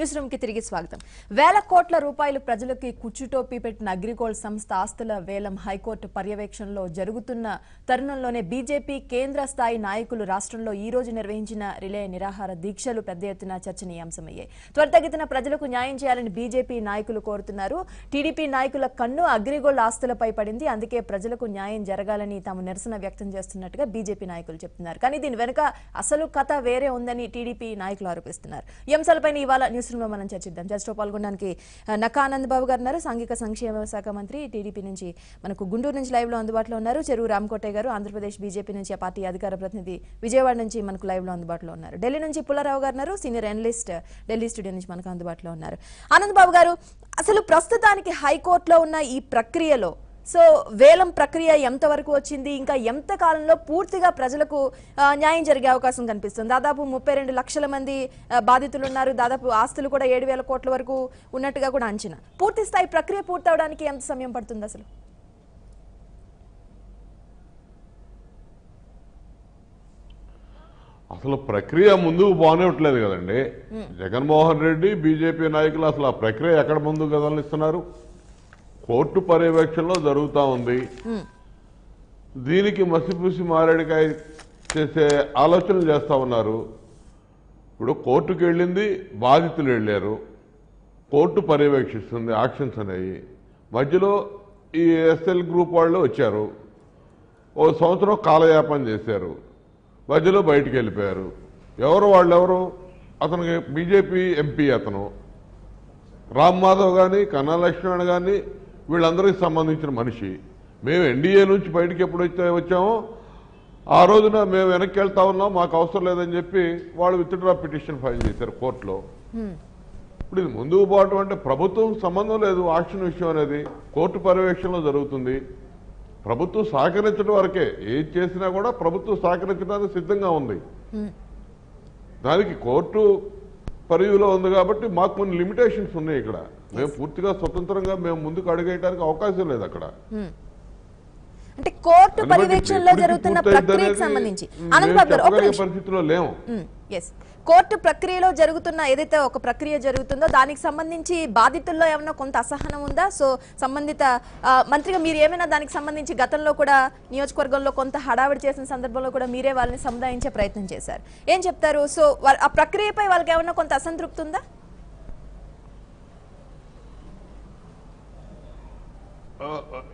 News room కి తిరిగి స్వాగతం వేల కోట్ల రూపాయలు ప్రజలకి కుచ్చుటోపి పెట్టిన అగ్రిగోల్డ్ సంస్థ ఆస్తుల వేలం హైకోర్టు పర్యవేక్షణలో జరుగుతున్న తరుణంలోనే బీజేపీ కేంద్ర స్థాయి నాయకులు రాష్ట్రంలో ఈ రోజు నిర్వహించిన రిలే నిరాహార దీక్షలు పెద్ద ఎత్తున చర్చనీయాంశమయ్యాయి త్వరితగతిన ప్రజలకు న్యాయం చేయాలని బీజేపీ నాయకులు కోరుతున్నారు టీడీపీ నాయకుల కన్ను అగ్రిగోల్డ్ ఆస్తులపై పడింది అందుకే ప్రజలకు న్యాయం జరగాలని తాము నిరసన వ్యక్తం చేస్తున్నట్టుగా బీజేపీ నాయకులు చెప్తున్నారు కానీ దీని వెనుక అసలు కథ వేరే ఉందని టీడీపీ నాయకులు ఆరోపిస్తున్నారు ఈ అంశాలపై ఇవాళ న్యూస్ రూమ్ లో మనం చర్చిద్దాం చర్చలో పాల్గొనడానికి ఆ, నక్కా ఆనంద్ బాబు గారు ఉన్నారు సాంఘిక సంక్షేమ శాఖ మంత్రి టీడీపీ నుంచి మనకు గుంటూరు నుంచి లైవ్ లో అందుబాటులో ఉన్నారు చెరువు రామకోటయ్య గారు ఆంధ్రప్రదేశ్ బీజేపీ నుంచి ఆ పార్టీ అధికార ప్రతినిధి విజయవాడ నుంచి మనకు లైవ్ లో అందుబాటులో ఉన్నారు ఢిల్లీ నుంచి పుల్లారావు గారు ఉన్నారు సీనియర్ అనలిస్ట్ ఢిల్లీ స్టూడియో నుంచి మనకు అందుబాటులో ఉన్నారు ఆనంద్ బాబు గారు అసలు ప్రస్తుతానికి హైకోర్టులో ఉన్న ఈ ప్రక్రియలో సో వేలం ప్రక్రియ ఎంతవరకు వచ్చింది ఇంకా ఎంత కాలంలో పూర్తిగా ప్రజలకు ఆ, న్యాయం జరిగే అవకాశం కనిపిస్తుంది దాదాపు ముప్పై రెండు లక్షల మంది ఆ, బాధితులు ఉన్నారు దాదాపు ఆస్తులు కూడా ఏడు వేల కోట్ల వరకు ఉన్నట్టుగా కూడా అంచనా పూర్తి స్థాయి ప్రక్రియ పూర్తవడానికి ఎంత సమయం పడుతుంది అసలు అసలు ప్రక్రియ ముందుకు పోనివ్వట్లేదు కదండి జగన్మోహన్ రెడ్డి బీజేపీ నాయకులు అసలు ఆ ప్రక్రియ ఎక్కడ ముందుకు కదలిస్తున్నారు కోర్టు పర్యవేక్షణలో జరుగుతూ ఉంది దీనికి మసిపూసి మారేడికాయ చేసే ఆలోచనలు చేస్తూ ఉన్నారు ఇప్పుడు కోర్టుకు వెళ్ళింది బాధితులు వెళ్ళారు కోర్టు పర్యవేక్షిస్తుంది ఆక్షన్స్ అనేవి మధ్యలో ఈ ఎస్ఎల్ గ్రూప్ వాళ్ళు వచ్చారు ఓ సంవత్సరం కాలయాపన చేశారు మధ్యలో బయటికి వెళ్ళిపోయారు ఎవరు వాళ్ళు ఎవరు అతనికి బీజేపీ ఎంపీ అతను రామ్ మాధవ్ కానీ కన్నా లక్ష్మణ్ కానీ వీళ్ళందరికీ సంబంధించిన మనిషి మేము ఎన్డీఏ నుంచి బయటికి ఎప్పుడు వచ్చా వచ్చామో ఆ రోజున మేము వెనక్కి వెళ్తా ఉన్నాం మాకు అవసరం లేదని చెప్పి వాళ్ళు విత్డ్రా పిటిషన్ ఫైల్ చేశారు కోర్టులో ఇప్పుడు ఇది ముందుకు పోవటం అంటే ప్రభుత్వం సంబంధం లేదు ఆక్షన్ విషయం అనేది కోర్టు పర్యవేక్షణలో జరుగుతుంది ప్రభుత్వం సహకరించడం వరకే ఏది చేసినా కూడా ప్రభుత్వం సహకరించడానికి సిద్ధంగా ఉంది దానికి కోర్టు పరిధిలో ఉంది కాబట్టి మాకు కొన్ని లిమిటేషన్స్ ఉన్నాయి ఇక్కడ మేము పూర్తిగా స్వతంత్రంగా మేము ముందుకు అడుగేయడానికి అవకాశం లేదు అక్కడ అంటే కోర్టు ఎందుకంటే పర్యవేక్షణలో ఎప్పటికి జరుగుతున్న పూర్తయిద్ది ప్రక్రియకు అనేది సంబంధించి మేము ఆనంద్ బాబు గారు ఒక చెప్పగలిగే నిమిషం పరిస్థితిలో లేము ఎస్ కోర్టు ప్రక్రియలో జరుగుతున్న ఏదైతే ఒక ప్రక్రియ జరుగుతుందో దానికి సంబంధించి బాధితుల్లో ఏమైనా కొంత అసహనం ఉందా సో సంబంధిత ఆ, మంత్రిగా మీరు ఏమైనా దానికి సంబంధించి గతంలో కూడా నియోజకవర్గంలో కొంత హడావిడి చేసిన సందర్భంలో కూడా మీరే వాళ్ళని సముదాయించే ప్రయత్నం చేశారు ఏం చెప్తారు సో వా- ఆ ప్రక్రియపై వాళ్ళకి ఏమైనా కొంత అసంతృప్తి ఉందా ఆ,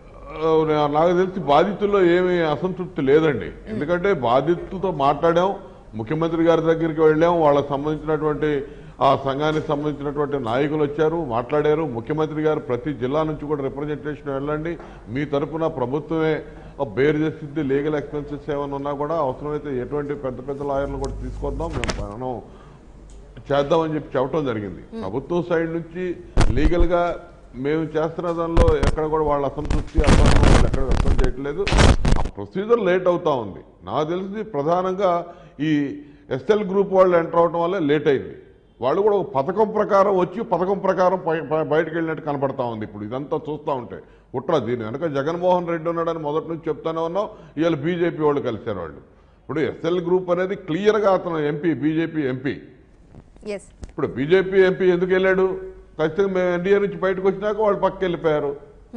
ఆ, నాకు తెలిసి బాధితుల్లో ఏమీ అసంతృప్తి లేదండి ఎందుకంటే బాధితులతో మాట్లాడాం ముఖ్యమంత్రి గారి దగ్గరికి వెళ్ళాం వాళ్ళకి సంబంధించినటువంటి ఆ సంఘానికి సంబంధించినటువంటి నాయకులు వచ్చారు మాట్లాడారు ముఖ్యమంత్రి గారు ప్రతి జిల్లా నుంచి కూడా రిప్రజెంటేషన్ వెళ్ళండి మీ తరపున ప్రభుత్వమే బేర్ చేసింది లీగల్ ఎక్స్పెన్సెస్ ఏమైనా ఉన్నా కూడా అవసరమైతే ఎటువంటి పెద్ద పెద్ద లాయర్లు కూడా తీసుకొద్దాం మేము మనం చేద్దామని చెప్పి చెప్పడం జరిగింది ప్రభుత్వం సైడ్ నుంచి లీగల్ గా మేము చేస్తున్న దానిలో ఎక్కడ కూడా వాళ్ళ అసంతృప్తి అసహనం వాళ్ళు ఎక్కడ వ్యక్తం చేయట్లేదు ఆ ప్రొసీజర్ లేట్ అవుతా ఉంది నాకు తెలిసి ప్రధానంగా ఈ ఎస్ఎల్ గ్రూప్ వాళ్ళు ఎంటర్ అవడం వల్ల లేట్ అయింది వాళ్ళు కూడా ఒక పథకం ప్రకారం వచ్చి పథకం ప్రకారం పై- పై- బయటకు వెళ్ళినట్టు కనపడతా ఉంది ఇప్పుడు ఇదంతా చూస్తూ ఉంటే కుట్ర దీని వెనక జగన్మోహన్ రెడ్డి ఉన్నాడని మొదటి నుంచి చెప్తానే ఉన్నాం ఇవాళ బీజేపీ వాళ్ళు కలిశారు వాళ్ళు ఇప్పుడు ఎస్ఎల్ గ్రూప్ అనేది క్లియర్గా అతను ఎంపీ బీజేపీ ఎంపీ ఎస్ ఇప్పుడు బీజేపీ ఎంపీ ఎందుకు వెళ్ళాడు ఖచ్చితంగా మేము ఎన్డీఏ నుంచి బయటకు వచ్చినాక వాళ్ళు పక్కకి వెళ్ళిపోయారు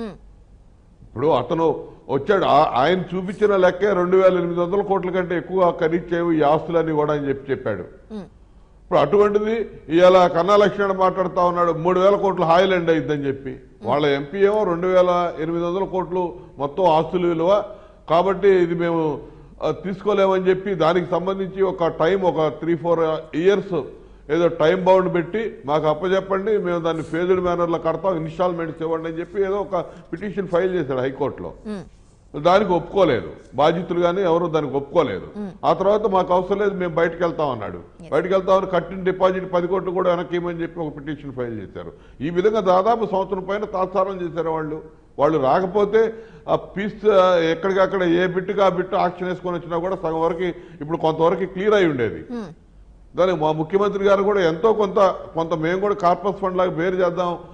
ఇప్పుడు అతను వచ్చాడు ఆ- ఆయన చూపించిన లెక్కే రెండు వేల ఎనిమిది వందల కోట్ల కంటే ఎక్కువ ఖరీచేవు ఈ ఆస్తులన్నీ కూడా అని చెప్పి చెప్పాడు ఇప్పుడు అటువంటిది ఇవాళ కన్నా లక్ష్మణ్ మాట్లాడుతా ఉన్నాడు మూడు వేల కోట్లు హాయిలాండ్ అయిందని చెప్పి వాళ్ళ ఎంపీ ఏమో రెండు వేల ఎనిమిది వందల కోట్లు మొత్తం ఆస్తుల విలువ కాబట్టి ఇది మేము ఆ, తీసుకోలేమని చెప్పి దానికి సంబంధించి ఒక టైం ఒక త్రీ ఫోర్ ఇయర్స్ ఏదో టైం బౌండ్ పెట్టి మాకు అప్పచెప్పండి మేము దాన్ని ఫేజ్డ్ మేనర్లో కడతాం ఇన్స్టాల్మెంట్స్ ఇవ్వండి అని చెప్పి ఏదో ఒక పిటిషన్ ఫైల్ చేశాడు హైకోర్టులో దానికి ఒప్పుకోలేదు బాధితులు కానీ ఎవరు దానికి ఒప్పుకోలేదు ఆ తర్వాత మాకు అవసరం లేదు మేము బయటకు వెళ్తాం అన్నాడు బయటకు వెళ్తామని కట్టిన డిపాజిట్ పది కోట్లు కూడా వెనక్కి ఇవ్వమని చెప్పి ఒక పిటిషన్ ఫైల్ చేశారు ఈ విధంగా దాదాపు సంవత్సరం పైన తాత్సారం చేశారు వాళ్ళు వాళ్ళు రాకపోతే ఆ పీస్ ఆ, ఎక్కడికక్కడ ఏ బిట్టుగా ఆ బిట్టు ఆక్షన్ వేసుకొని వచ్చినా కూడా సగం వరకు ఇప్పుడు కొంతవరకు క్లియర్ అయి ఉండేది దానికి మా ముఖ్యమంత్రి గారు కూడా ఎంతో కొంత కొంత మేము కూడా కార్పస్ ఫండ్ లాగా వేరు చేద్దాం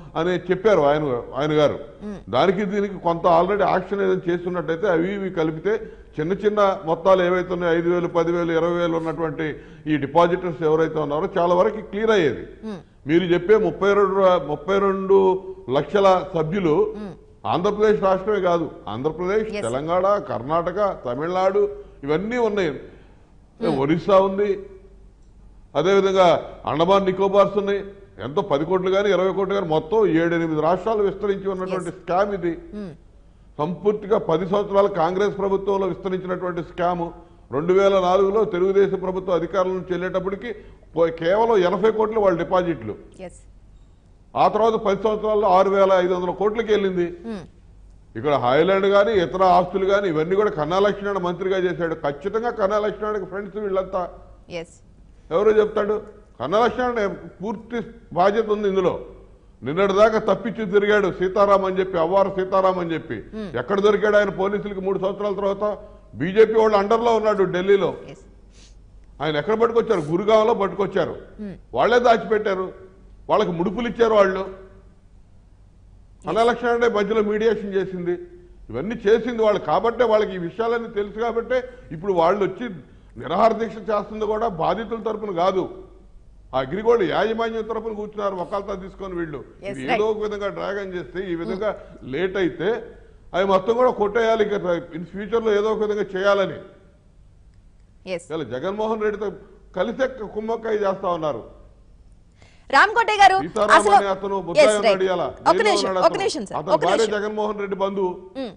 అని చెప్పారు ఆయన ఆయన గారు దానికి దీనికి కొంత ఆల్రెడీ యాక్షన్ ఏదైనా చేస్తున్నట్టయితే అవి ఇవి కలిపితే చిన్న చిన్న మొత్తాలు ఏవైతే ఉన్నాయో ఐదు వేలు పదివేలు ఇరవై వేలు ఉన్నటువంటి ఈ డిపాజిటర్స్ ఎవరైతే ఉన్నారో చాలా వరకు క్లియర్ అయ్యేది మీరు చెప్పే ముప్పై రెండు ముప్పై రెండు లక్షల సభ్యులు ఆంధ్రప్రదేశ్ రాష్ట్రమే కాదు ఆంధ్రప్రదేశ్ Yes. తెలంగాణ కర్ణాటక తమిళనాడు ఇవన్నీ ఉన్నాయి ఒరిస్సా ఉంది అదేవిధంగా అండమాన్ నికోబార్స్ ఉన్నాయి ఎంతో పది కోట్లు కానీ ఇరవై కోట్లు కానీ మొత్తం ఏడెనిమిది రాష్ట్రాలు విస్తరించి ఉన్నటువంటి స్కామ్ ఇది సంపూర్తిగా పది సంవత్సరాలు కాంగ్రెస్ ప్రభుత్వంలో విస్తరించినటువంటి స్కామ్ రెండు వేల నాలుగులో తెలుగుదేశం ప్రభుత్వం అధికారుల నుంచి వెళ్ళేటప్పటికి పో- కేవలం ఎనభై కోట్లు వాళ్ళ డిపాజిట్లు ఎస్ ఆ తర్వాత పది సంవత్సరాల్లో ఆరు వేల ఐదు వందల కోట్లకి వెళ్ళింది ఇక్కడ హైలాండ్ కానీ ఇతర ఆస్తులు కానీ ఇవన్నీ కూడా కన్నా లక్ష్మణ మంత్రిగా చేశాడు ఖచ్చితంగా కన్నా లక్ష్మణుడికి ఫ్రెండ్స్ వీళ్ళంతా ఎస్ ఎవరో చెప్తాడు కన్నా లక్ష్మణ పూర్తి బాధ్యత ఉంది ఇందులో నిన్నటి దాకా తప్పించి తిరిగాడు సీతారాం అని చెప్పి అవ్వారు సీతారాం అని చెప్పి ఎక్కడ దొరికాడు ఆయన పోలీసులకి మూడు సంవత్సరాల తర్వాత బీజేపీ వాళ్ళు అండర్లో ఉన్నాడు ఢిల్లీలో ఎస్ ఆయన ఎక్కడ పట్టుకొచ్చారు గురుగాంలో పట్టుకొచ్చారు వాళ్ళే దాచిపెట్టారు వాళ్ళకి ముడుపులు ఇచ్చారు వాళ్ళు అనలక్ష్మణే మధ్యలో మీడియేషన్ చేసింది ఇవన్నీ చేసింది వాళ్ళు కాబట్టే వాళ్ళకి ఈ విషయాలన్నీ తెలుసు కాబట్టే ఇప్పుడు వాళ్ళు వచ్చి నిరాహార దీక్ష చేస్తుంది కూడా బాధితుల తరపున కాదు ఆ అగ్రిగోల్డ్ యాజమాన్యం తరపున కూర్చున్నారు ఒకళ్ళతో తీసుకొని వీళ్ళు Yes, ఇది right. ఏదో ఒక విధంగా డ్రాగన్ చేస్తే ఈ విధంగా లేట్ అయితే అవి మొత్తం కూడా కొట్టేయాలి ఇక ఇన్ ఫ్యూచర్ లో ఏదో ఒక విధంగా చేయాలని ఎస్ ఇలా జగన్మోహన్ రెడ్డితో కలిసే కుమ్మక్కాయ చేస్తా ఉన్నారు రామ్కోటే గారు సీతారాం అసలు అనే అతను Yes, బుద్ధాయి right. ఉన్నాడు ఇవాళ. ఒక జైల్లో నిమిషం ఉన్నాడు ఒక అతను. నిమిషం సార్ అతని ఒక భార్య నిమిషం జగన్మోహన్ రెడ్డి బంధువు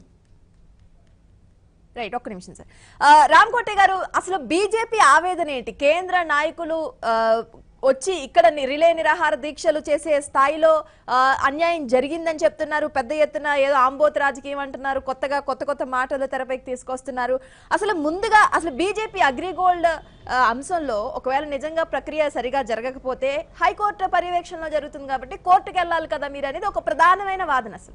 రైట్ ఒక్క నిమిషం సార్ ఆ, రామ్కోటే గారు అసలు బీజేపీ ఆవేదన ఏంటి కేంద్ర నాయకులు ఆ, వచ్చి ఇక్కడ ని- రిలే నిరాహార దీక్షలు చేసే స్థాయిలో ఆ, అన్యాయం జరిగిందని చెప్తున్నారు పెద్ద ఎత్తున ఏదో ఆంబోత్ రాజకీయం అంటున్నారు కొత్తగా కొత్త కొత్త మాటలు తెరపైకి తీసుకొస్తున్నారు అసలు ముందుగా అసలు బీజేపీ అగ్రిగోల్డ్ ఆ, అంశంలో ఒకవేళ నిజంగా ప్రక్రియ సరిగా జరగకపోతే హైకోర్టు పర్యవేక్షణలో జరుగుతుంది కాబట్టి కోర్టుకు వెళ్ళాలి కదా మీరు అనేది ఒక ప్రధానమైన వాదన అసలు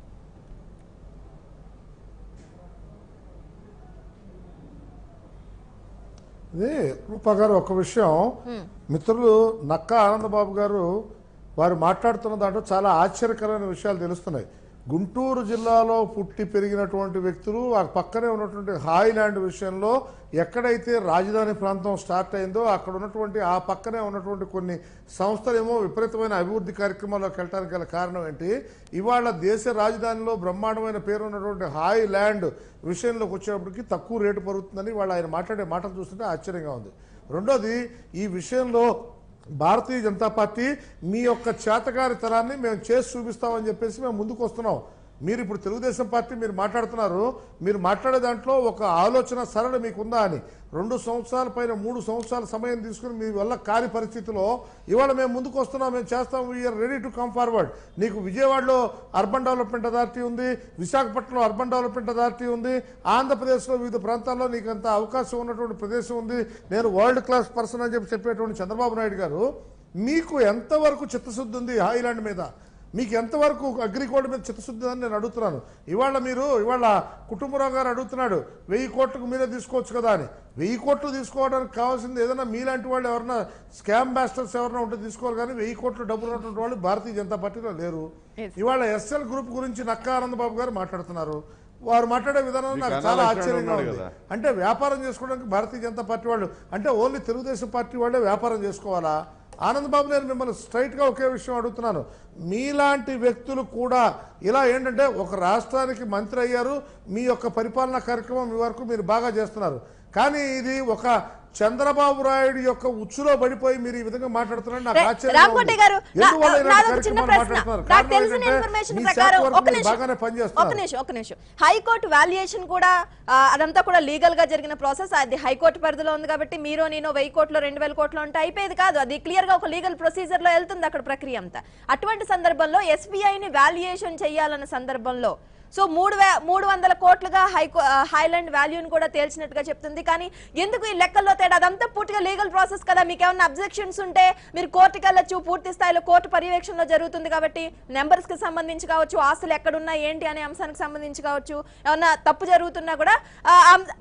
ఇది రూపా గారు ఒక విషయం మిత్రులు నక్క ఆనందబాబు గారు వారు మాట్లాడుతున్న దాంట్లో చాలా ఆశ్చర్యకరమైన విషయాలు తెలుస్తున్నాయి గుంటూరు జిల్లాలో పుట్టి పెరిగినటువంటి వ్యక్తులు ఆ పక్కనే ఉన్నటువంటి హాయిలాండ్ విషయంలో ఎక్కడైతే రాజధాని ప్రాంతం స్టార్ట్ అయిందో అక్కడ ఉన్నటువంటి ఆ పక్కనే ఉన్నటువంటి కొన్ని సంస్థలేమో విపరీతమైన అభివృద్ధి కార్యక్రమాల్లోకి వెళ్ళడానికి గల కారణం ఏంటి ఇవాళ దేశ రాజధానిలో బ్రహ్మాండమైన పేరు ఉన్నటువంటి హాయ్ ల్యాండ్ విషయంలోకి వచ్చేటప్పటికి తక్కువ రేటు పరుగుతుందని వాళ్ళు ఆయన మాట్లాడే మాటలు చూస్తుంటే ఆశ్చర్యంగా ఉంది రెండోది ఈ విషయంలో భారతీయ జనతా పార్టీ మీ యొక్క చేతగారితనాన్ని మేము చేసి చూపిస్తామని చెప్పేసి మేము ముందుకు వస్తున్నాం మీరు ఇప్పుడు తెలుగుదేశం పార్టీ మీరు మాట్లాడుతున్నారు మీరు మాట్లాడే దాంట్లో ఒక ఆలోచన సరళ మీకు ఉందా అని రెండు సంవత్సరాల పైన మూడు సంవత్సరాల సమయం తీసుకుని మీ వల్ల కాని పరిస్థితిలో ఇవాళ మేము ముందుకు వస్తున్నాం మేము చేస్తాం we're ready to come forward నీకు విజయవాడలో అర్బన్ డెవలప్మెంట్ అథారిటీ ఉంది విశాఖపట్నంలో అర్బన్ డెవలప్మెంట్ అథారిటీ ఉంది ఆంధ్రప్రదేశ్లో వివిధ ప్రాంతాల్లో నీకు అంత అవకాశం ఉన్నటువంటి ప్రదేశం ఉంది నేను వరల్డ్ క్లాస్ పర్సన్ అని చెప్పి చెప్పేటువంటి చంద్రబాబు నాయుడు గారు మీకు ఎంతవరకు చిత్తశుద్ధి ఉంది హాయిలాండ్ మీద మీకు ఎంతవరకు అగ్రికోల్డ్ మీద చిత్తశుద్ధి అని నేను అడుగుతున్నాను ఇవాళ మీరు ఇవాళ కుటుంబరావు గారు అడుగుతున్నాడు వెయ్యి కోట్లకు మీరే తీసుకోవచ్చు కదా అని వెయ్యి కోట్లు తీసుకోవడానికి కావాల్సింది ఏదైనా మీలాంటి వాళ్ళు ఎవరైనా స్కామ్ మాస్టర్స్ ఎవరైనా ఉంటే తీసుకోవాలి కానీ వెయ్యి కోట్లు డబ్బులు ఉన్నటువంటి వాళ్ళు భారతీయ జనతా పార్టీలో లేరు Yes. ఇవాళ ఎస్ఎల్ గ్రూప్ గురించి నక్కా ఆనందబాబు గారు మాట్లాడుతున్నారు వారు మాట్లాడే విధానం మీకు నాకు అన్నా చాలా లక్ష్మణ్ ఆశ్చర్యంగా ఉన్నాడు ఉంది కదా. అంటే వ్యాపారం చేసుకోవడానికి భారతీయ జనతా పార్టీ వాళ్ళు అంటే ఓన్లీ తెలుగుదేశం పార్టీ వాళ్ళే వ్యాపారం చేసుకోవాలా ఆనందబాబు నేను మిమ్మల్ని స్ట్రైట్గా ఒకే విషయం అడుగుతున్నాను మీలాంటి వ్యక్తులు కూడా ఇలా ఏంటంటే ఒక రాష్ట్రానికి మంత్రి అయ్యారు మీ యొక్క పరిపాలనా కార్యక్రమం మీ వరకు మీరు బాగా చేస్తున్నారు కానీ ఇది ఒక చంద్రబాబు నాయుడు యొక్క ఉచ్చులో పడిపోయి మీరు ఈ విధంగా మాట్లాడుతున్నారు నాకు రా- ఆశ్చర్యంగా రామకోటి ఉంది. గారు నా- ఎందువల్ల ఇలాంటి నాదొక చిన్న కార్యక్రమాలు ప్రశ్న మాట్లాడుతున్నారు? నాకు కారణం తెలిసిన ఏంటంటే ఇన్ఫర్మేషన్ మీ ప్రకారం శాఖ వరకు ఒక మీరు నిమిషం బాగానే ఒక పనిచేస్తున్నారు నిమిషం ఒక నిమిషం హైకోర్టు వాల్యుయేషన్ కూడా ఆ, అదంతా కూడా లీగల్ గా జరిగిన ప్రాసెస్ అది హైకోర్టు పరిధిలో ఉంది కాబట్టి మీరు నేను వెయ్యి కోట్లు రెండు వేల కోట్లు ఉంటే అయిపోయేది కాదు అది క్లియర్ గా ఒక లీగల్ ప్రొసీజర్ లో వెళ్తుంది అక్కడ ప్రక్రియ అంతా అటువంటి సందర్భంలో SBI ని వాల్యుయేషన్ చేయాలన్న సందర్భంలో సో మూడు వే మూడు వందల కోట్లుగా హైకో ఆ, హైలాండ్ వాల్యూని కూడా తేల్చినట్టుగా చెప్తుంది కానీ ఎందుకు ఈ లెక్కల్లో తేడా అదంతా పూర్తిగా లీగల్ ప్రాసెస్ కదా మీకు ఏమైనా అబ్జెక్షన్స్ ఉంటే మీరు కోర్టుకి వెళ్ళొచ్చు పూర్తి స్థాయిలో కోర్టు పర్యవేక్షణలో జరుగుతుంది కాబట్టి నెంబర్స్ కి సంబంధించి కావచ్చు ఆస్తులు ఎక్కడున్నా ఏంటి అనే అంశానికి సంబంధించి కావచ్చు ఏమన్నా తప్పు జరుగుతున్నా కూడా ఆ, ఆ, పూర్తిగా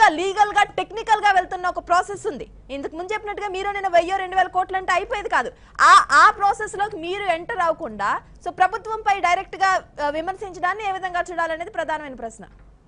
ఇంకా లీగల్ గా టెక్నికల్ గా వెళ్తున్న ఒక ప్రాసెస్ ఉంది ఇంతకు ముందు చెప్పినట్టుగా మీరు నేను వెయ్యో రెండు వేల కోట్లు అంటే అయిపోయేది కాదు ఆ ఆ ప్రాసెస్ లోకి మీరు ఎంటర్ అవ్వకుండా సో ప్రభుత్వంపై డైరెక్ట్ గా ఆ, విమర్శించడాన్ని ఏ విధంగా చూడాలనేది ప్రధానమైన ప్రశ్న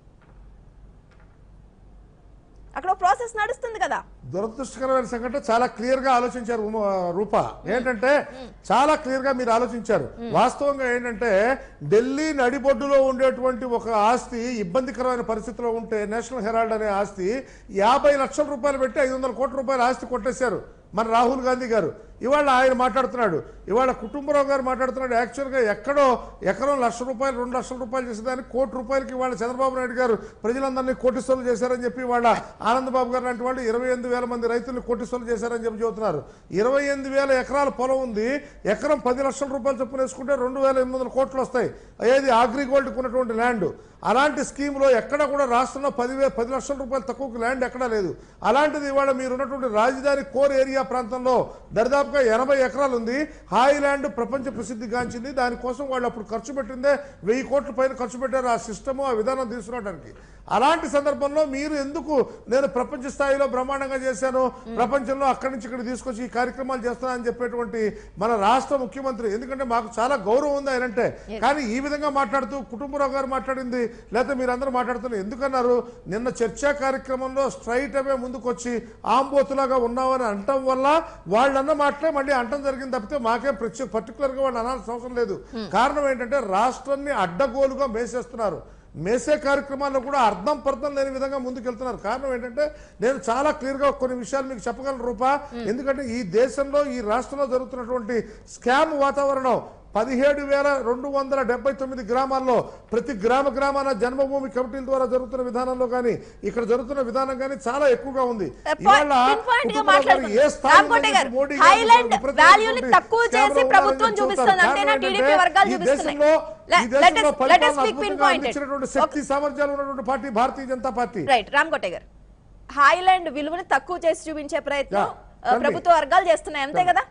అక్కడ ప్రాసెస్ నడుస్తుంది కదా దురదృష్టకరమైన సంఘటన చాలా క్లియర్ గా ఆలోచించారు ఉమ- రూప ఏంటంటే చాలా క్లియర్ గా మీరు ఆలోచించారు వాస్తవంగా ఏంటంటే ఢిల్లీ నడిబొడ్డులో ఉండేటువంటి ఒక ఆస్తి ఇబ్బందికరమైన పరిస్థితిలో ఉంటే నేషనల్ హెరాల్డ్ అనే ఆస్తి యాభై లక్షల రూపాయలు పెట్టి ఐదు వందల కోట్ల రూపాయల ఆస్తి కొట్టేశారు మన రాహుల్ గాంధీ గారు ఇవాళ ఆయన మాట్లాడుతున్నాడు ఇవాళ కుటుంబరావు గారు మాట్లాడుతున్నాడు యాక్చువల్గా ఎక్కడో ఎకరం లక్ష రూపాయలు రెండు లక్షల రూపాయలు చేసేదాన్ని కోటి రూపాయలకి ఇవాళ చంద్రబాబు నాయుడు గారు ప్రజలందరినీ కోటిస్తులు చేశారని చెప్పి వాళ్ళ ఆనందబాబు గారు లాంటి వాళ్ళు ఇరవై ఎనిమిది వేల మంది రైతుల్ని కోటిస్తులు చేశారని చెప్పి చెబుతున్నారు ఇరవై ఎనిమిది వేల ఎకరాల పొలం ఉంది ఎకరం పది లక్షల రూపాయలు చొప్పున వేసుకుంటే రెండు వేల ఎనిమిది వందల కోట్లు వస్తాయి ఏది అగ్రిగోల్డ్కి ఉన్నటువంటి ల్యాండ్ అలాంటి స్కీమ్లో ఎక్కడ కూడా రాష్ట్రంలో పదివే పది లక్షల రూపాయలు తక్కువకి ల్యాండ్ ఎక్కడా లేదు అలాంటిది ఇవాళ మీరు ఉన్నటువంటి రాజధాని కోర్ ఏరియా ప్రాంతంలో దరిదాపుగా ఎనభై ఎకరాలు ఉంది హాయ్ ల్యాండ్ ప్రపంచ ప్రసిద్ధిగాంచింది దానికోసం వాళ్ళు అప్పుడు ఖర్చు పెట్టిందే వెయ్యి కోట్ల పైన ఖర్చు పెట్టారు ఆ సిస్టము ఆ విధానం తీసుకురావడానికి అలాంటి సందర్భంలో మీరు ఎందుకు నేను ప్రపంచ స్థాయిలో బ్రహ్మాండంగా చేశాను ప్రపంచంలో అక్కడి నుంచి ఇక్కడ తీసుకొచ్చి ఈ కార్యక్రమాలు చేస్తానని చెప్పేటువంటి మన రాష్ట్ర ముఖ్యమంత్రి ఎందుకంటే మాకు చాలా గౌరవం ఉంది ఆయనంటే కానీ ఈ విధంగా మాట్లాడుతూ కుటుంబరావు గారు మాట్లాడింది లేకపోతే మీరందరూ మాట్లాడుతున్నారు ఎందుకన్నారు నిన్న చర్చా కార్యక్రమంలో స్ట్రైట్ అవే ముందుకొచ్చి ఆంబోతులాగా ఉన్నామని అంటం వల్ల వాళ్ళన్న మాటలే మళ్ళీ అంటం జరిగింది తప్పితే మాకేం ప్రత్యేక పర్టికులర్ గా వాళ్ళు అనాల్సిన అవసరం లేదు కారణం ఏంటంటే రాష్ట్రాన్ని అడ్డగోలుగా మేసేస్తున్నారు మేసే కార్యక్రమాల్లో కూడా అర్థం పర్థం లేని విధంగా ముందుకెళ్తున్నారు కారణం ఏంటంటే నేను చాలా క్లియర్ గా కొన్ని విషయాలు మీకు చెప్పగలను రూపా ఎందుకంటే ఈ దేశంలో ఈ రాష్ట్రంలో జరుగుతున్నటువంటి స్కామ్ వాతావరణం పదిహేడు వేల రెండు వందల డెబ్బై తొమ్మిది గ్రామాల్లో ప్రతి గ్రామ గ్రామాన జన్మభూమి కమిటీల ద్వారా జరుగుతున్న విధానంలో కానీ ఇక్కడ జరుగుతున్న విధానం కానీ చాలా ఎక్కువగా ఉంది ఇవాళ Pinpoint గా కుటుంబరావు గారు ఏ మాట్లాడుతున్నారు. స్థాయిలో రామకోటి గారు, మోడీ గారు హైలాండ్ విపరీతమైనటువంటి వాల్యూని తక్కువ చేసి స్కామ్లో ప్రభుత్వం ఉన్నారని చూపిస్తుంది చెబుతారు. అంతేనా కారణం టీడీపీ ఏంటంటే వర్గాలు ఈ చూపిస్తున్నాయి. దేశంలో Let- ఈ let దేశంలో us- let us పరిపాలన speak అద్భుతంగా pinpointed. అందించినటువంటి శక్తి సామర్థ్యాలు ఉన్నటువంటి party Bharatiya Janata Party right Ramkote గారు హైలాండ్ విలువని తక్కువ చేసి చూపించే ప్రయత్నం Yeah, ఆ, రండి. ప్రభుత్వ వర్గాలు చేస్తున్నాయి అంతే కదా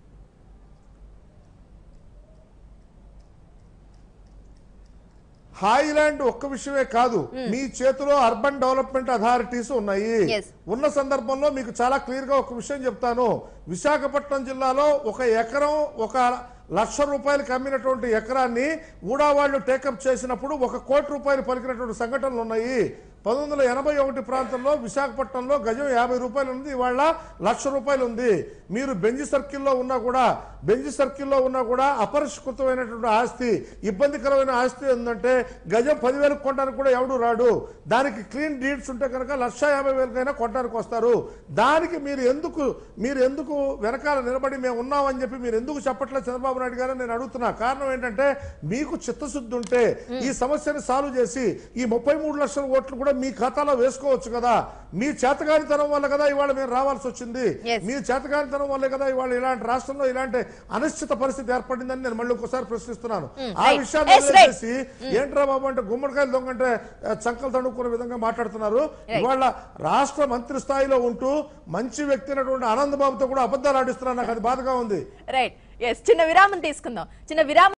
హాయిలాండ్ ఒక్క విషయమే కాదు మీ చేతిలో అర్బన్ డెవలప్మెంట్ అథారిటీస్ ఉన్నాయి Yes. ఉన్న సందర్భంలో మీకు చాలా క్లియర్ గా ఒక విషయం చెప్తాను విశాఖపట్నం జిల్లాలో ఒక ఎకరం ఒక లక్ష రూపాయలకి అమ్మినటువంటి ఎకరాన్ని కూడా వాళ్ళు టేకప్ చేసినప్పుడు ఒక కోటి రూపాయలు పలికినటువంటి సంఘటనలు ఉన్నాయి పంతొమ్మిది వందల ఎనభై ఒకటి ప్రాంతంలో విశాఖపట్నంలో గజం యాభై రూపాయలు ఉంది ఇవాళ లక్ష రూపాయలు ఉంది మీరు బెంజ్ సర్కిల్లో ఉన్నా కూడా బెంజ్ సర్కిల్లో ఉన్నా కూడా అపరిష్కృతమైనటువంటి ఆస్తి ఇబ్బందికరమైన ఆస్తి ఉందంటే గజం పదివేలకు కొనడానికి కూడా ఎవడు రాడు దానికి క్లీన్ డీడ్స్ ఉంటే కనుక లక్ష యాభై వేలకైనా కొనడానికి వస్తారు దానికి మీరు ఎందుకు మీరు ఎందుకు వెనకాల నిలబడి మేము ఉన్నామని చెప్పి మీరు ఎందుకు చెప్పట్లేదు చంద్రబాబు నాయుడు గారు నేను అడుగుతున్నా కారణం ఏంటంటే మీకు చిత్తశుద్ధి ఉంటే ఈ సమస్యని సాల్వ్ చేసి ఈ ముప్పై మూడు లక్షల ఓట్లు కూడా మీ ఖాతాలో వేసుకోవచ్చు కదా మీ చేతగానితనం వల్ల కదా ఇవాళ మేము రావాల్సి వచ్చింది Yes. మీ చేతగానితనం వల్లే కదా ఇవాళ ఇలాంటి రాష్ట్రంలో ఇలాంటి అనిశ్చిత పరిస్థితి ఏర్పడిందని నేను మళ్ళీ ఒకసారి ప్రశ్నిస్తున్నాను ఆ right. విషయాన్ని Yes, right. వదిలేసి ఏంట్రా బాబు అంటే గుమ్మడికాయలు దొంగంటే ఆ, చంకలు తడుక్కునే విధంగా మాట్లాడుతున్నారు Right. ఇవాళ రాష్ట్ర మంత్రి స్థాయిలో ఉంటూ మంచి వ్యక్తి అయినటువంటి ఆనంద్ బాబుతో కూడా అబద్ధాలు ఆడిస్తున్నారు నాకు అది బాధగా ఉంది రైట్ ఎస్ చిన్న విరామం తీసుకుందాం చిన్న విరామం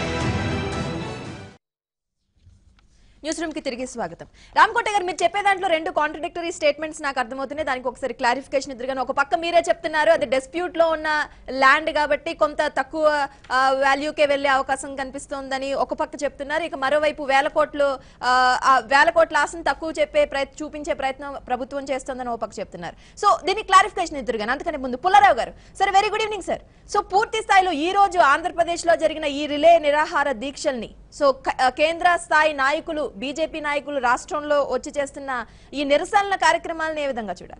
న్యూస్ రూమ్ కి తిరిగి స్వాగతం రామ్కోట గారు మీరు చెప్పే దాంట్లో రెండు కాంట్రడిక్టరీ స్టేట్మెంట్స్ నాకు అర్థమవుతున్నాయి దానికి ఒకసారి క్లారిఫికేషన్ ఇద్దరు ఒక పక్క మీరే చెప్తున్నారు అది డిస్ప్యూట్ లో ఉన్న ల్యాండ్ కాబట్టి కొంత తక్కువ వాల్యూకే వెళ్లే అవకాశం కనిపిస్తోందని ఒక పక్క చెప్తున్నారు ఇక మరోవైపు వేల కోట్లు ఆ, ఆ వేల కోట్ల ఆశను తక్కువ చెప్పే ప్రయత్ చూపించే ప్రయత్నం ప్రభుత్వం చేస్తోందని ఒక పక్క చెప్తున్నారు సో దీనికి క్లారిఫికేషన్ ఇద్దరు కానీ అందుకని ముందు పుల్లారావు గారు sir very good evening sir so పూర్తి స్థాయిలో ఈ రోజు ఆంధ్రప్రదేశ్ లో జరిగిన ఈ రిలే నిరాహార దీక్షల్ని సో క- ఆ, కేంద్ర స్థాయి నాయకులు బీజేపీ నాయకులు రాష్ట్రంలో వచ్చి చేస్తున్న ఈ నిరసనల కార్యక్రమాలను ఏ విధంగా చూడాలి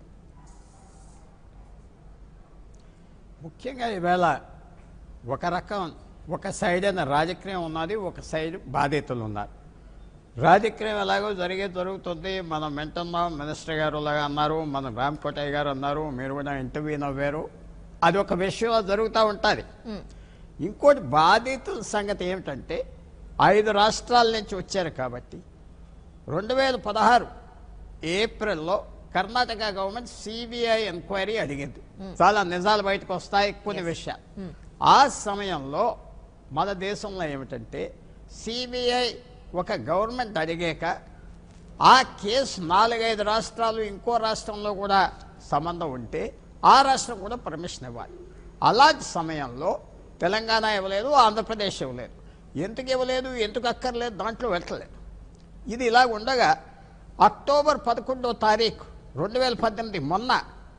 ముఖ్యంగా ఈవేళ ఒక రకం ఒక సైడ్ అయిన రాజకీయం ఉన్నది ఒక సైడ్ బాధితులు ఉన్నారు రాజకీయం ఎలాగో జరిగే జరుగుతుంది మనం వింటున్నాం మినిస్టర్ గారు లాగా అన్నారు మన రామ్ కోటయ్య గారు అన్నారు మీరు కూడా ఇంటర్వ్యూ నవ్వారు అది ఒక విషయం జరుగుతూ ఉంటుంది ఇంకోటి బాధితుల సంగతి ఏమిటంటే ఐదు రాష్ట్రాల నుంచి వచ్చారు కాబట్టి రెండు వేల పదహారు ఏప్రిల్లో కర్ణాటక గవర్నమెంట్ సిబిఐ ఎంక్వైరీ అడిగింది చాలా నిజాలు బయటకు వస్తాయి కొన్ని విషయాలు ఆ సమయంలో మన దేశంలో ఏమిటంటే సిబిఐ ఒక గవర్నమెంట్ అడిగాక ఆ కేసు నాలుగైదు రాష్ట్రాలు ఇంకో రాష్ట్రంలో కూడా సంబంధం ఉంటే ఆ రాష్ట్రం కూడా పర్మిషన్ ఇవ్వాలి అలాంటి సమయంలో తెలంగాణ ఇవ్వలేదు ఆంధ్రప్రదేశ్ ఇవ్వలేదు ఎందుకు ఇవ్వలేదు ఎందుకు అక్కర్లేదు దాంట్లో వెళ్ళలేదు ఇది ఇలా ఉండగా అక్టోబర్ పదకొండో తారీఖు రెండు వేల పద్దెనిమిది మొన్న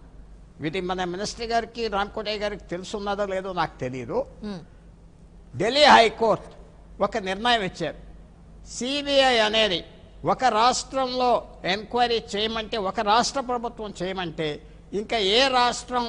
ఇది మన మినిస్టర్ గారికి రామ్కోటయ్య గారికి తెలుసున్నదో లేదో నాకు తెలియదు ఢిల్లీ హైకోర్టు ఒక నిర్ణయం ఇచ్చారు సిబిఐ అనేది ఒక రాష్ట్రంలో ఎంక్వైరీ చేయమంటే ఒక రాష్ట్ర ప్రభుత్వం చేయమంటే ఇంకా ఏ రాష్ట్రం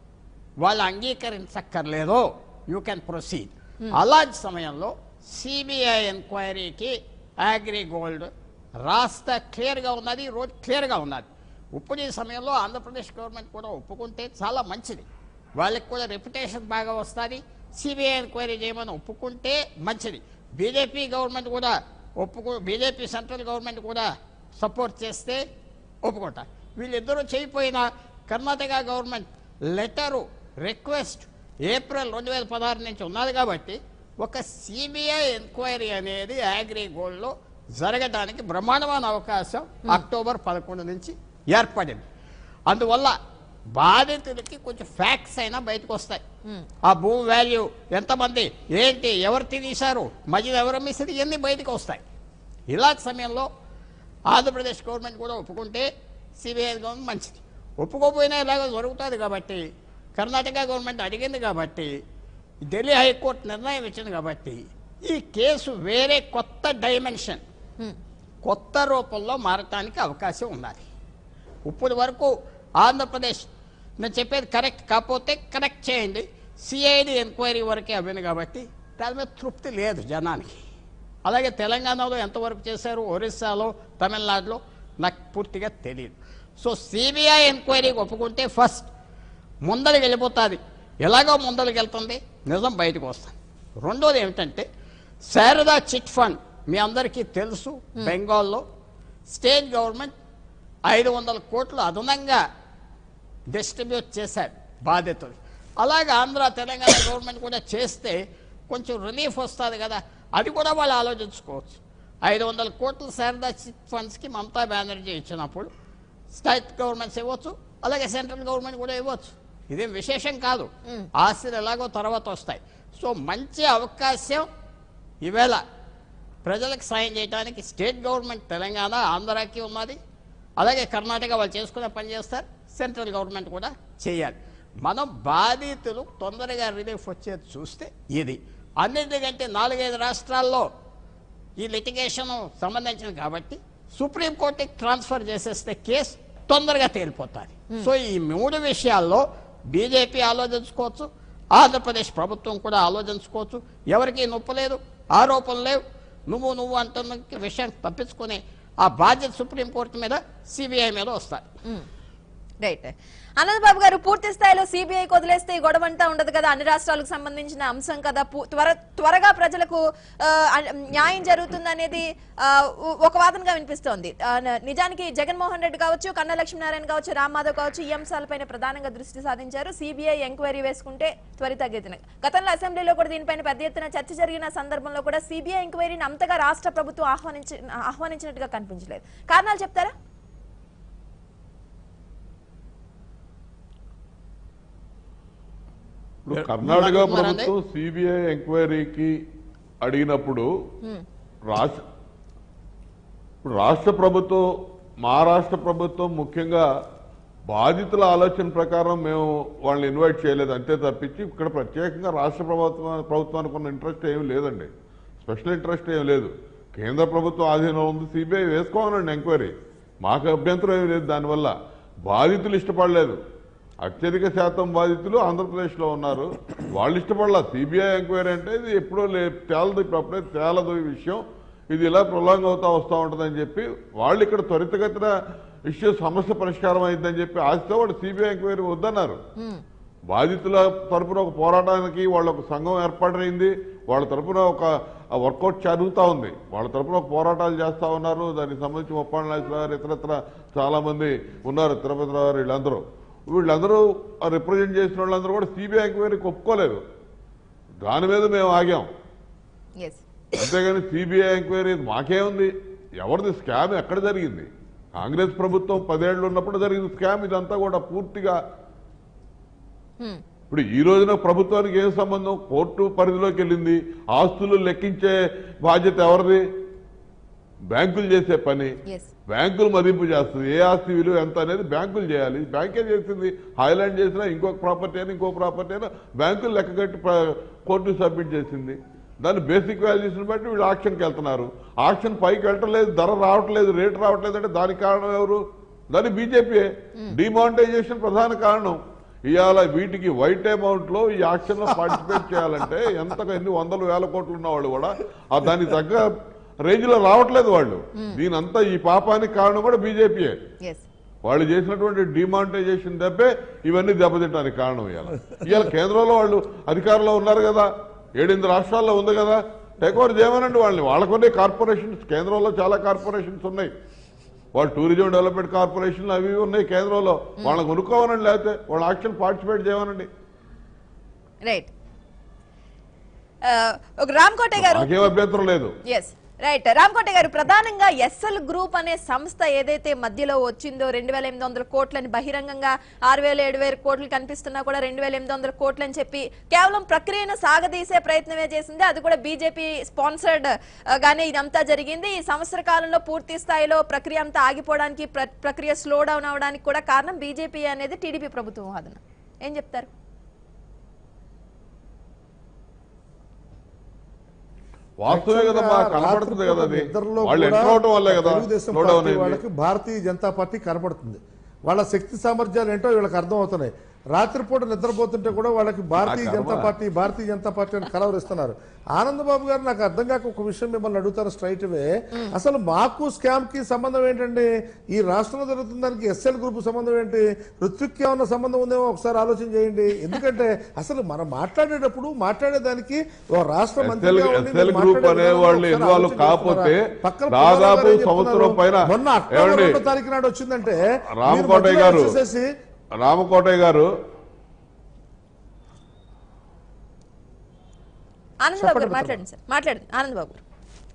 వాళ్ళు అంగీకరించక్కర్లేదో యూ కెన్ ప్రొసీడ్ అలాంటి సమయంలో సిబిఐ ఎంక్వైరీకి అగ్రి గోల్డ్ రాస్తా క్లియర్గా ఉన్నది రోడ్ క్లియర్గా ఉన్నది ఇప్పుడు ఈ సమయంలో ఆంధ్రప్రదేశ్ గవర్నమెంట్ కూడా ఒప్పుకుంటే చాలా మంచిది వాళ్ళకి కూడా రెప్యుటేషన్ బాగా వస్తుంది సిబిఐ ఎంక్వైరీ చేయమని ఒప్పుకుంటే మంచిది బీజేపీ గవర్నమెంట్ కూడా ఒప్పుకో బీజేపీ సెంట్రల్ గవర్నమెంట్ కూడా సపోర్ట్ చేస్తే ఒప్పుకుంటా వీళ్ళిద్దరూ చేయకపోయినా Karnataka government letter request April రెండు వేల పదహారు నుంచి ఉన్నది కాబట్టి ఒక సిబిఐ ఎంక్వైరీ అనేది అగ్రి గోల్డ్లో జరగడానికి బ్రహ్మాండమైన అవకాశం అక్టోబర్ పదకొండు నుంచి ఏర్పడింది అందువల్ల బాధితులకి కొంచెం ఫ్యాక్ట్స్ అయినా బయటకు వస్తాయి ఆ భూమి వాల్యూ ఎంతమంది ఏంటి ఎవరు తినేశారు మధ్యలో ఎవరు అమ్మేసారు ఇవన్నీ బయటకు వస్తాయి ఇలాంటి సమయంలో ఆంధ్రప్రదేశ్ గవర్నమెంట్ కూడా ఒప్పుకుంటే సిబిఐ గవర్నమెంట్ మంచిది ఒప్పుకోపోయినా ఇలాగ జరుగుతుంది కాబట్టి కర్ణాటక గవర్నమెంట్ అడిగింది కాబట్టి ఢిల్లీ హైకోర్టు నిర్ణయం ఇచ్చింది కాబట్టి ఈ కేసు వేరే కొత్త డైమెన్షన్ కొత్త రూపంలో మారటానికి అవకాశం ఉన్నది ఇప్పటి వరకు ఆంధ్రప్రదేశ్ నేను చెప్పేది కరెక్ట్ కాకపోతే కరెక్ట్ చేయండి సిఐడి ఎంక్వైరీ వరకే అవ్వింది కాబట్టి దాని మీద తృప్తి లేదు జనానికి అలాగే తెలంగాణలో ఎంతవరకు చేశారు ఒరిస్సాలో తమిళనాడులో నాకు పూర్తిగా తెలియదు సో సిబిఐ ఎంక్వైరీకి ఒప్పుకుంటే ఫస్ట్ ముందరికి వెళ్ళిపోతుంది ఎలాగో ముందరికి వెళ్తుంది నిజం బయటకు వస్తుంది రెండోది ఏమిటంటే శారదా చిట్ ఫండ్ మీ అందరికీ తెలుసు బెంగాల్లో స్టేట్ గవర్నమెంట్ ఐదు వందల కోట్లు అదనంగా డిస్ట్రిబ్యూట్ చేశారు బాధ్యతలు అలాగే ఆంధ్ర తెలంగాణ గవర్నమెంట్ కూడా చేస్తే కొంచెం రిలీఫ్ వస్తుంది కదా అది కూడా వాళ్ళు ఆలోచించుకోవచ్చు ఐదు వందల కోట్ల శారదా చిట్ ఫండ్స్కి మమతా బెనర్జీ ఇచ్చినప్పుడు స్టేట్ గవర్నమెంట్స్ ఇవ్వచ్చు అలాగే సెంట్రల్ గవర్నమెంట్ కూడా ఇవ్వచ్చు ఇదేం విశేషం కాదు ఆస్తులు ఎలాగో తర్వాత వస్తాయి సో మంచి అవకాశం ఈవేళ ప్రజలకు సాయం చేయడానికి స్టేట్ గవర్నమెంట్ తెలంగాణ ఆంధ్రాకి ఉన్నది అలాగే కర్ణాటక వాళ్ళు చేసుకునే పని చేస్తారు సెంట్రల్ గవర్నమెంట్ కూడా చేయాలి మనం బాధితులు తొందరగా రిలీఫ్ వచ్చేది చూస్తే ఇది అన్నింటికంటే నాలుగైదు రాష్ట్రాల్లో ఈ లిటిగేషన్ సంబంధించింది కాబట్టి సుప్రీంకోర్టుకి ట్రాన్స్ఫర్ చేసేస్తే కేసు తొందరగా తేలిపోతుంది సో ఈ మూడు విషయాల్లో బీజేపీ ఆలోచించుకోవచ్చు ఆంధ్రప్రదేశ్ ప్రభుత్వం కూడా ఆలోచించుకోవచ్చు ఎవరికి నొప్పి లేదు ఆరోపణలు లేవు నువ్వు నువ్వు అంటున్న విషయం తప్పించుకునే ఆ బాధ్యత సుప్రీంకోర్టు మీద సిబిఐ మీద వస్తాయి రైట్ అనంతబాబు గారు పూర్తి స్థాయిలో సిబిఐ వదిలేస్తే ఈ గొడవ అంతా ఉండదు కదా అన్ని రాష్ట్రాలకు సంబంధించిన అంశం కదా పూ- త్వర త్వరగా ప్రజలకు ఆ, అ- న్యాయం జరుగుతుంది అనేది ఆ, ఒ- ఒక వాదనగా వినిపిస్తోంది ఆ, న- నిజానికి జగన్మోహన్ రెడ్డి కావచ్చు కన్నా లక్ష్మీనారాయణ కావచ్చు రామ్ మాధవ్ కావచ్చు ఈ అంశాలపైన ప్రధానంగా దృష్టి సాధించారు సిబిఐ ఎంక్వైరీ వేసుకుంటే త్వరితగతిన గతంలో అసెంబ్లీలో కూడా దీనిపైన పెద్ద ఎత్తున చర్చ జరిగిన సందర్భంలో కూడా సిబిఐ ఎంక్వైరీని అంతగా రాష్ట్ర ప్రభుత్వం ఆహ్వానించి ఆహ్వానించినట్టుగా కనిపించలేదు కారణాలు చెప్తారా ఇప్పుడు కర్ణాటక ఏమనుకుంటున్నారండి? ప్రభుత్వం సిబిఐ ఎంక్వైరీకి అడిగినప్పుడు రాష్ట్ర ఇప్పుడు రాష్ట్ర ప్రభుత్వం మా రాష్ట్ర ప్రభుత్వం ముఖ్యంగా బాధితుల ఆలోచన ప్రకారం మేము వాళ్ళని ఇన్వైట్ చేయలేదు అంతే తప్పించి ఇక్కడ ప్రత్యేకంగా రాష్ట్ర ప్రభుత్వం ప్రభుత్వానికి ఉన్న ఇంట్రెస్ట్ ఏమీ లేదండి స్పెషల్ ఇంట్రెస్ట్ ఏం లేదు కేంద్ర ప్రభుత్వం ఆధీనంలో ఉంది సిబిఐ వేసుకోవాలండి ఎంక్వైరీ మాకు అభ్యంతరం ఏమీ లేదు దానివల్ల బాధితులు ఇష్టపడలేదు అత్యధిక శాతం బాధితులు ఆంధ్రప్రదేశ్లో ఉన్నారు వాళ్ళు ఇష్టపడలా సిబిఐ ఎంక్వైరీ అంటే ఇది ఎప్పుడో లే తేలదు ఇప్పుడు అప్పుడే తేలదు ఈ విషయం ఇది ఇలా ప్రొలాంగ్ అవుతా వస్తూ ఉంటుందని చెప్పి వాళ్ళు ఇక్కడ త్వరితగతిన ఇష్యూ సమస్య పరిష్కారం అయిందని చెప్పి ఆశతో వాళ్ళు సిబిఐ ఎంక్వైరీ వద్దన్నారు బాధితుల తరపున ఒక పోరాటానికి వాళ్ళ ఒక సంఘం ఏర్పాటైంది వాళ్ళ తరపున ఒక వర్కౌట్ జరుగుతూ ఉంది వాళ్ళ తరపున ఒక పోరాటాలు చేస్తూ ఉన్నారు దానికి సంబంధించి ముప్పాళ్ళ నాయకులు గారు ఇతరత్ర చాలా మంది ఉన్నారు తిరుపతి రావు గారు వీళ్ళందరూ వీళ్ళందరూ రిప్రజెంట్ చేసిన వాళ్ళందరూ కూడా సిబిఐ ఎంక్వైరీకి ఒప్పుకోలేదు దాని మీద మేము ఆగాం ఎస్ అంతేగాని సిబిఐ ఎంక్వైరీ మాకేముంది ఎవరిది స్కామ్ ఎక్కడ జరిగింది కాంగ్రెస్ ప్రభుత్వం పదేళ్ళు ఉన్నప్పుడు జరిగిన స్కామ్ ఇదంతా కూడా పూర్తిగా ఇప్పుడు ఈ రోజున ప్రభుత్వానికి ఏం సంబంధం కోర్టు పరిధిలోకి వెళ్ళింది ఆస్తులు లెక్కించే బాధ్యత ఎవరిది బ్యాంకులు చేసే పని ఎస్ బ్యాంకులు మదింపు చేస్తుంది ఏ ఆస్తి విలువ ఎంత అనేది బ్యాంకులు చేయాలి బ్యాంకే చేసింది హైలాండ్ చేసినా ఇంకొక ప్రాపర్టీ అయినా ఇంకో ప్రాపర్టీ అయినా బ్యాంకులు లెక్క కట్టి ప్ర- కోర్టుకు సబ్మిట్ చేసింది దాని బేసిక్ వాల్యూస్ని బట్టి వీళ్ళు ఆక్షన్కి వెళ్తున్నారు ఆక్షన్ పైకి వెళ్ళట్లేదు ధర రావట్లేదు రేటు రావట్లేదు అంటే దానికి కారణం ఎవరు దాని బీజేపీ డిమానిటైజేషన్ ప్రధాన కారణం ఇవాళ వీటికి వైట్ అమౌంట్ లో ఈ ఆక్షన్ లో పార్టిసిపేట్ చేయాలంటే ఎంత ఎన్ని వందల వేల కోట్లు ఉన్న వాళ్ళు కూడా ఆ దానికి తగ్గ రేంజ్ లో రావట్లేదు వాళ్ళు దీనంతా ఈ పాపానికి కారణం కూడా బీజేపీయే ఎస్ వాళ్ళు చేసినటువంటి డిమానిటైజేషన్ దెబ్బే ఇవన్నీ దెబ్బతింటానికి కారణం ఇవాళ ఇవాళ కేంద్రంలో వాళ్ళు అధికారంలో ఉన్నారు కదా ఏడెనిమిది రాష్ట్రాల్లో ఉంది కదా టేక్ ఓవర్ చేయమనండి వాళ్ళని వాళ్ళకునే కార్పొరేషన్స్ కేంద్రంలో చాలా కార్పొరేషన్స్ ఉన్నాయి వాళ్ళు టూరిజం డెవలప్మెంట్ కార్పొరేషన్లు అవి ఇవి ఉన్నాయి కేంద్రంలో వాళ్ళని కొనుక్కోవనండి లేకపోతే వాళ్ళ ఆక్షన్ పార్టిసిపేట్ చేయమనండి రైట్ ఒక రామ్కోటే గారు నాకేం అభ్యంతరం లేదు ఎస్ రైట్ రామ్కోట గారు ప్రధానంగా ఎస్ఎల్ గ్రూప్ అనే సంస్థ ఏదైతే మధ్యలో వచ్చిందో రెండు వేల ఎనిమిది వందల కోట్లని బహిరంగంగా ఆరు వేల ఏడు వేల కోట్లు కనిపిస్తున్నా కూడా రెండు వేల ఎనిమిది వందల కోట్లు అని చెప్పి కేవలం ప్రక్రియను సాగదీసే ప్రయత్నమే చేసింది అది కూడా బీజేపీ స్పాన్సర్డ్ గానే ఇదంతా జరిగింది ఈ సంవత్సర కాలంలో పూర్తి స్థాయిలో ప్రక్రియ అంతా ఆగిపోవడానికి ప్ర- ప్రక్రియ స్లో డౌన్ అవడానికి కూడా కారణం బీజేపీ అనేది టీడీపీ ప్రభుత్వం వాదన ఏం చెప్తారు వాస్తవే కదా మా కనపడుతుంది కదా అది ఇద్దరిలో వాళ్ళు కూడా ఎంటర్ అవడం వల్లే కదా తెలుగుదేశం స్లో డౌన్ పార్టీ అయింది వాళ్ళకి భారతీయ జనతా పార్టీ కనపడుతుంది వాళ్ళ శక్తి సామర్థ్యాలు ఏంటో వీళ్ళకి అర్థం అవుతున్నాయి రాత్రిపూట నిద్రపోతుంటే కూడా వాళ్ళకి భారతీయ ఆ జనతా కర్మ. పార్టీ భారతీయ జనతా పార్టీ అని కలవరిస్తున్నారు ఆనందబాబు గారు నాకు అర్థం కాక ఒక విషయం మిమ్మల్ని అడుగుతారు స్ట్రైట్ అవే అసలు మాకు స్కామ్ కి సంబంధం ఏంటండి ఈ రాష్ట్రంలో జరుగుతున్న దానికి ఎస్ఎల్ గ్రూప్ సంబంధం ఏంటి ఋత్విక్ ఏమన్నా సంబంధం ఉందేమో ఒకసారి ఆలోచన చేయండి ఎందుకంటే అసలు మనం మాట్లాడేటప్పుడు మాట్లాడేదానికి ఓ రాష్ట్ర మంత్రిగా ఎస్ఎల్ ఉండి ఎస్ఎల్ మీరు గ్రూప్ మాట్లాడే అనే విధానం వాళ్ళు ఒకసారి ఇన్వాల్వ్ ఆలోచన కాకపోతే చేస్తున్నారా? పక్కన దాదాపు పుల్లారావు గారు సంవత్సరం చెప్తున్నారు. పైన మొన్న అక్టోబర్ ఏమండి? ఒకటో తారీఖు నాడు వచ్చిందంటే మీరు రామకోటయ్య మధ్యలో గారు వచ్చేసేసి రామకోటయ్య గారు ఆనంద్ బాబు గారు చెప్పండి, మాట్లాడండి సార్ మాట్లాడండి ఆనంద్ బాబు గారు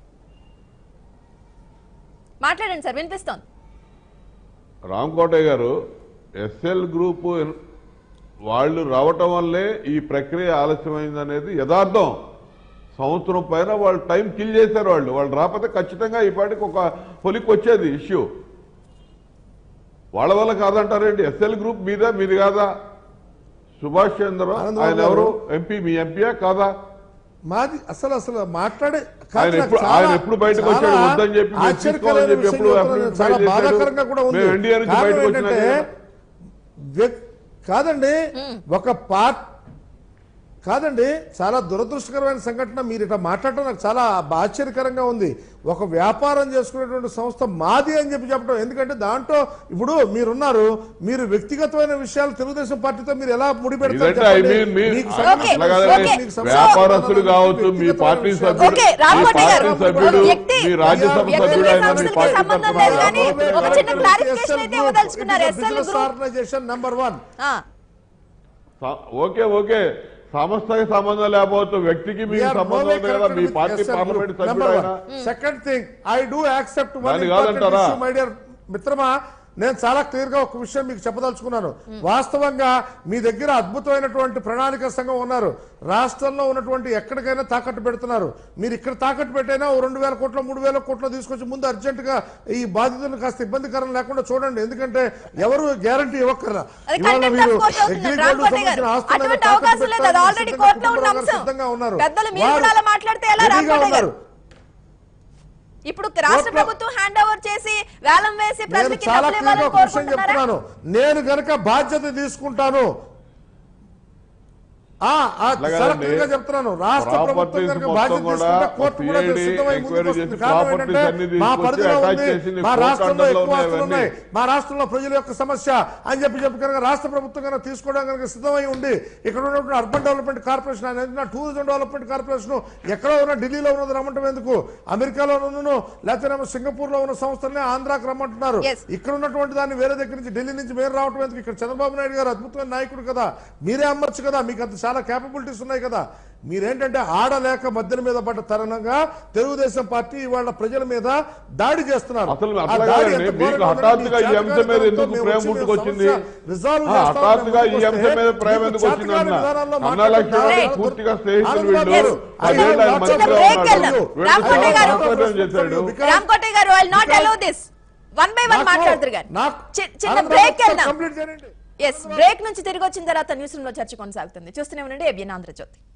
మాట్లాడండి సార్ వినిపిస్తోంది రామకోటయ్య గారు ఎస్ఎల్ గ్రూప్ వాళ్ళు రావటం వల్లే ఈ ప్రక్రియ ఆలస్యమైంది అనేది యథార్థం సంవత్సరం పైన వాళ్ళు టైం కిల్ చేశారు వాళ్ళు వాళ్ళు రాకపోతే ఖచ్చితంగా ఈ పాటికి ఒక పొలికి వచ్చేది ఇష్యూ వాళ్ళ వల్ల కాదంటారేంటి ఎస్ఎల్ గ్రూప్ మీద మీది కాదా సుభాష్ చంద్ర ఆనందబాబు ఆయన గారు. ఎవరు ఎంపీ మీ ఎంపీయా కాదా మాది అసలు అసలు మాట్లాడే కాదు ఆయన నాకు ఎప్పుడు- చాలా- ఆయన ఎప్పుడు బయటకు వచ్చాడు? చాలా వద్దని చెప్పి మేము ఆశ్చర్యకరమైన తీసుకోవాలని చెప్పి విషయం ఎప్పుడు చెప్తున్నాను. అప్పుడు చాలా బయట చేశాడు? బాధాకరంగా కూడా ఉంది మేము ఎన్డీఏ నుంచి కారణం బయటకు ఏంటంటే వచ్చినాక వ్యక్- కాదండి ఒక పార్ట్ కాదండి చాలా దురదృష్టకరమైన సంఘటన మీరు ఇట్లా మాట్లాడటం నాకు చాలా ఆశ్చర్యకరంగా ఉంది ఒక వ్యాపారం చేసుకునేటువంటి సంస్థ మాది అని చెప్పి చెప్పడం ఎందుకంటే దాంట్లో ఇప్పుడు మీరున్నారు మీరు వ్యక్తిగతమైన విషయాలు తెలుగుదేశం పార్టీతో మీరు ఎలా ముడిపెడతారు ఇదంటే ఐ చెప్పండి? మీన్ మీ మీకు ఓకే, అట్లా కాదండి. ఓకే. మీకు సంబంధం వ్యాపారస్తులు లేని కావచ్చు మీ వ్యక్తిగతమైన పార్టీ విషయాలు. సభ్యుడు ఓకే, మీ రామ్మోహన్ పార్టీ గారు, సభ్యుడు వ్యక్తి- మీ రాజ్యసభ వ్యక్తి సభ్యుడు ఆయన మీ సంస్థకి పార్టీ సంబంధం తరఫున లేదు కానీ ఒక చిన్న clarification అయితే ఇవ్వదలుచుకున్నారు. SL group. Organisation number one ఆ, స- ఓకే ఓకే సంస్థకి సంబంధం లేకపోతే వ్యక్తికి మీకు సంబంధం ఉంది కదా మీ పార్టీ పార్లమెంట్ సభ్యుడు ఆయన second thing I do accept దాన్ని కాదంటారా? మై డియర్ మిత్రమా నేను చాలా క్లియర్ గా ఒక విషయం మీకు చెప్పదలుచుకున్నాను వాస్తవంగా మీ దగ్గర అద్భుతమైనటువంటి ప్రణాళిక సంఘం ఉన్నారు రాష్ట్రంలో ఉన్నటువంటి ఎక్కడికైనా తాకట్టు పెడుతున్నారు మీరు ఇక్కడ తాకట్టు పెట్టైనా ఓ రెండు వేల కోట్ల మూడు వేల కోట్ల తీసుకొచ్చి ముందు అర్జెంట్ గా ఈ బాధితులను కాస్త ఇబ్బందికరం లేకుండా చూడండి ఎందుకంటే ఎవరు గ్యారంటీ ఇవ్వక్కర్లా అది ఇవాళ contempt మీరు of court అవుతుంది, అగ్రిగోల్డ్ రామకోటి గారు. సంబంధించిన ఆస్తులను అటువంటి తాకట్టు అవకాశం లేదు, అది పెట్టడానికి already సిద్ధంగా కోర్టులో ఉన్న కుటుంబరావు గారు అంశం. సిద్ధంగా ఉన్నారు పెద్దలు మీరు వారు కూడా అలా మాట్లాడితే ఎలా, రెడీగా రామకోటి గారు? ఉన్నారు. ఇప్పుడు రాష్ట్ర కోర్టులో- ప్రభుత్వం హ్యాండ్ ఓవర్ చేసి వేలం వేసి నేను ప్రజలకి చాలా డబ్బులు క్లియర్గా ఇవ్వాలని ఒక విషయం కోరుకుంటున్నారా చెప్తున్నాను నేను గనక బాధ్యత తీసుకుంటాను ఆ, ఆ, అలాగే చాలా అండి. క్లియర్ గా చెప్తున్నాను రాష్ట్ర ప్రభుత్వం Properties కనుక మొత్తం బాధ్యత కూడా తీసుకుంటే కోర్టు కూడా CID సిద్ధమై ముందుకు ఎంక్వైరీ వస్తుంది. చేసి కారణం properties ఏంటంటే అన్ని మా తీసుకొచ్చి పరిధిలో attach ఉంది చేసి మా కోర్టు రాష్ట్రంలో అండర్లో ఎక్కువ ఆస్తులు ఉన్నాయి ఉన్నాయి మా రాష్ట్రంలో ప్రజల యొక్క సమస్య అని చెప్పి చెప్పి కనుక రాష్ట్ర ప్రభుత్వం కనుక తీసుకోవడం కనుక సిద్ధమై ఉండి ఇక్కడ ఉన్నటువంటి అర్బన్ డెవలప్మెంట్ కార్పొరేషన్ అనేది టూరిజం డెవలప్మెంట్ కార్పొరేషన్ ఎక్కడో ఉన్న ఢిల్లీలో ఉన్నది రమ్మంటాం ఎందుకు అమెరికాలో ఉన్నను లేకపోతే సింగపూర్ లో ఉన్న సంస్థలనే ఆంధ్రాకి రమ్మంటున్నారు Yes. ఇక్కడ ఉన్నటువంటి దాన్ని వేరే దగ్గర నుంచి ఢిల్లీ నుంచి వేరే రావటం ఎందుకు ఇక్కడ చంద్రబాబు నాయుడు గారు అద్భుతమైన నాయకుడు కదా మీరే అమ్మచ్చు కదా మీకు అంత చాలా చాలా క్యాపబిలిటీస్ ఉన్నాయి కదా మీరేంటంటే ఆడలేక మధ్యన మీద పడ్డ తరుణంగా తెలుగుదేశం పార్టీ ఇవాళ ప్రజల మీద దాడి చేస్తున్నారు అసలు ఆ అట్లా దాడి కాదండి. ఎంత మీకు ఘోరంగా హఠాత్తుగా ఈ ఉందంటే అంశం మీద మీ ఎందుకు చేతకానితనంతో ప్రేమ మేము పుట్టుకొచ్చింది? సమస్య resolve ఆ, చేస్తామని హఠాత్తుగా ఈ ముందుకు అంశం మీద వస్తే ప్రేమ మీకు ఎందుకు వచ్చింది చేతకాని అన్న? విధానాల్లో అన్నా మాట్లాడడం లక్ష్మణ్ చాలా గారు పూర్తిగా స్నేహితులు ఆనంద్ వీళ్ళు. బాబు గారు, పదేళ్ళు ఆయన చిన్న మంత్రిగా break ఉన్నాడు. వెళ్దాం. వీళ్ళు రామకోటి చాలా గారు. ఆత్మహత్యం చేశాడు రామ్కోటి గారు I not allow this one by one నాకు- మాట్లాడుతురు గారు నాకు- చి- చిన్న ఆనంద్ బాబు బ్రేక్ ఒకసారి వెళ్దాం కంప్లీట్ చేయండి ఎస్ బ్రేక్ నుంచి తిరిగి వచ్చిన తర్వాత న్యూస్ రూమ్ లో చర్చ కొనసాగుతుంది చూస్తూనే ఉండండి ఏబిఎన్ ఆంధ్రజ్యోతి